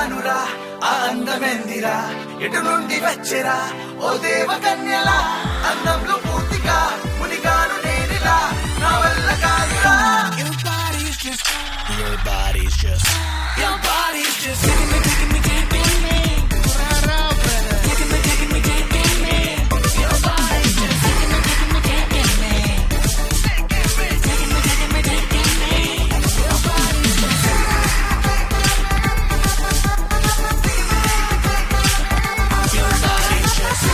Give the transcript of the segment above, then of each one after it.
కానురా ఆ అందమెందిరా ఎటు నుండి వచ్చెరా ఓ దేవ కన్యలా అందంలో పూర్తిగా మునిగాను నేనిలా నా వల్ల కాదురా Your body's just Your body's just Your body's just Taking me, taking me, taking me Taking me, taking me, taking me Your body's just Taking me, taking me, taking me Taking me, taking me, taking me Your body's just Your body's just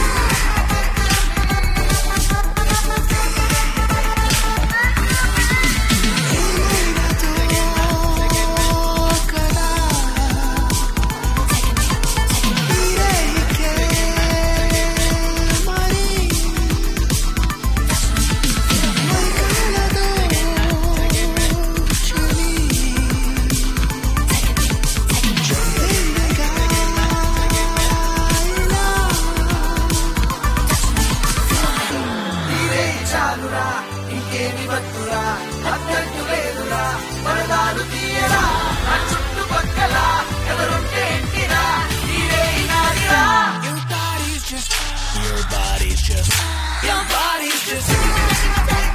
నీరే చాలురా ఇంకేమి వద్దురా అద్దెంటు లేదురా వరదాలు తీయరా నా చుట్టుపక్కల ఎవరుంటే ఎంటిరా నీరే నాదిరా Your body's just Your body's just Your body's just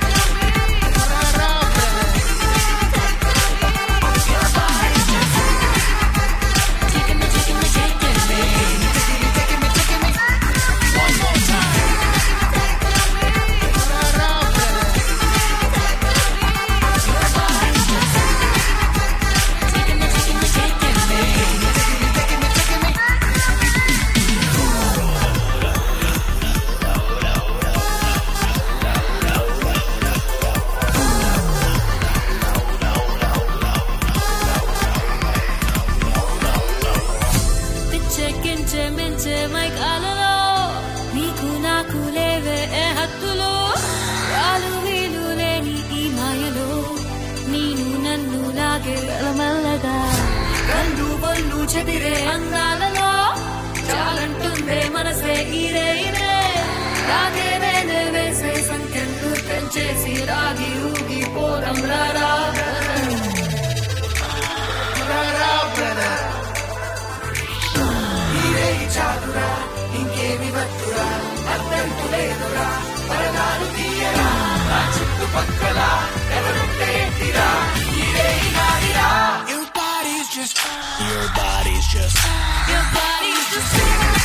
Taking me, taking me, taking me. Taking me, taking me, taking me. పిచ్చెక్కించే మించే మైకాలలో నీకు నాకు లేవే ఏ హద్దులు రాలు వీలు లేని ఈ మాయలో నేను నన్ను లాగే మెల్లగా కళ్ళు బొల్లు చెదిరే అందాలలో చాలంటుందే మనసే ఈరే ఇదే రాగే నేనే వేసే సంఖ్యలు పెంచేసి రాగి ఊగి పోరం రారా నీరే చాలురా ఇంకేమి వద్దురా అద్దెంటు లేదురా వరదాలు తీయరా నా చుట్టుపక్కల ఎవరుంటే ఎంటిరా నీరే నాదిరా Your body's just Your body's just Your body's just